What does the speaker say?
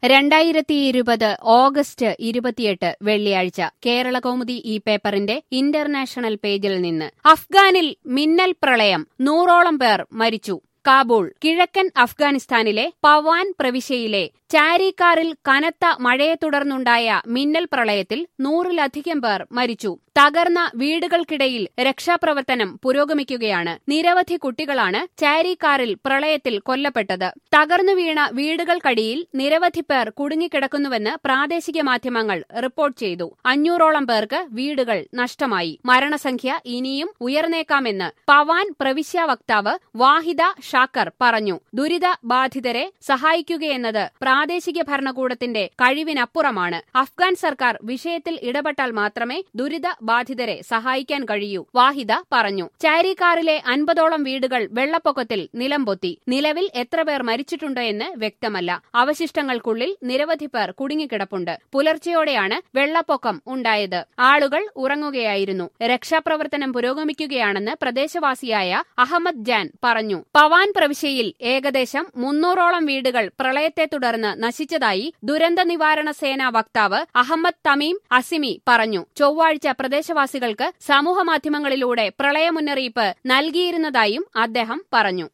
രണ്ടായിരത്തി ഇരുപത് ഓഗസ്റ്റ് ഇരുപത്തിയെട്ട് വെള്ളിയാഴ്ച കേരള കൗമുദി ഈ പേപ്പറിന്റെ ഇന്റർനാഷണൽ പേജിൽ നിന്ന് അഫ്ഗാനിൽ മിന്നൽ പ്രളയം നൂറോളം പേർ മരിച്ചു കാബൂൾ കിഴക്കൻ അഫ്ഗാനിസ്ഥാനിലെ പവാൻ പ്രവിശ്യയിലെ ചാരിക്കാറിൽ കനത്ത മഴയെ തുടർന്നുണ്ടായ മിന്നൽ പ്രളയത്തിൽ നൂറിലധികം പേർ മരിച്ചു തകർന്ന വീടുകൾക്കിടയിൽ രക്ഷാപ്രവർത്തനം പുരോഗമിക്കുകയാണ് നിരവധി കുട്ടികളാണ് ചാരിക്കാറിൽ പ്രളയത്തിൽ കൊല്ലപ്പെട്ടത് തകർന്നു വീണ വീടുകൾക്കടിയിൽ നിരവധി പേർ കുടുങ്ങിക്കിടക്കുന്നുവെന്ന് പ്രാദേശിക മാധ്യമങ്ങൾ റിപ്പോർട്ട് ചെയ്തു അഞ്ഞൂറോളം പേർക്ക് വീടുകൾ നഷ്ടമായി മരണസംഖ്യ ഇനിയും ഉയർന്നേക്കാമെന്ന് പവാൻ പ്രവിശ്യ വക്താവ് വാഹിദ ഷാക്കർ പറഞ്ഞു ദുരിത ബാധിതരെ സഹായിക്കുകയെന്നത് പ്രാദേശിക ഭരണകൂടത്തിന്റെ കഴിവിനപ്പുറമാണ് അഫ്ഗാൻ സർക്കാർ വിഷയത്തിൽ ഇടപെട്ടാൽ മാത്രമേ ദുരിത ബാധിതരെ സഹായിക്കാൻ കഴിയൂ വാഹിദ പറഞ്ഞു ചാരിക്കാറിലെ അൻപതോളം വീടുകൾ വെള്ളപ്പൊക്കത്തിൽ നിലംപൊത്തി നിലവിൽ എത്ര പേർ മരിച്ചിട്ടുണ്ട് എന്ന് വ്യക്തമല്ല അവശിഷ്ടങ്ങൾക്കുള്ളിൽ നിരവധി പേർ കുടുങ്ങിക്കിടപ്പുണ്ട് പുലർച്ചെയോടെയാണ് വെള്ളപ്പൊക്കം ഉണ്ടായത് ആളുകൾ ഉറങ്ങുകയായിരുന്നു രക്ഷാപ്രവർത്തനം പുരോഗമിക്കുകയാണെന്ന് പ്രദേശവാസിയായ അഹമ്മദ് ജാൻ പറഞ്ഞു പവാൻ പ്രവിശ്യയിൽ ഏകദേശം മുന്നൂറോളം വീടുകൾ പ്രളയത്തെ തുടർന്ന് നശിച്ചതായി ദുരന്ത നിവാരണ സേനാ വക്താവ് അഹമ്മദ് തമീം അസിമി പറഞ്ഞു ചൊവ്വാഴ്ച പ്രദേശവാസികൾക്ക് സമൂഹമാധ്യമങ്ങളിലൂടെ പ്രളയ മുന്നറിയിപ്പ് നൽകിയിരുന്നതായും അദ്ദേഹം പറഞ്ഞു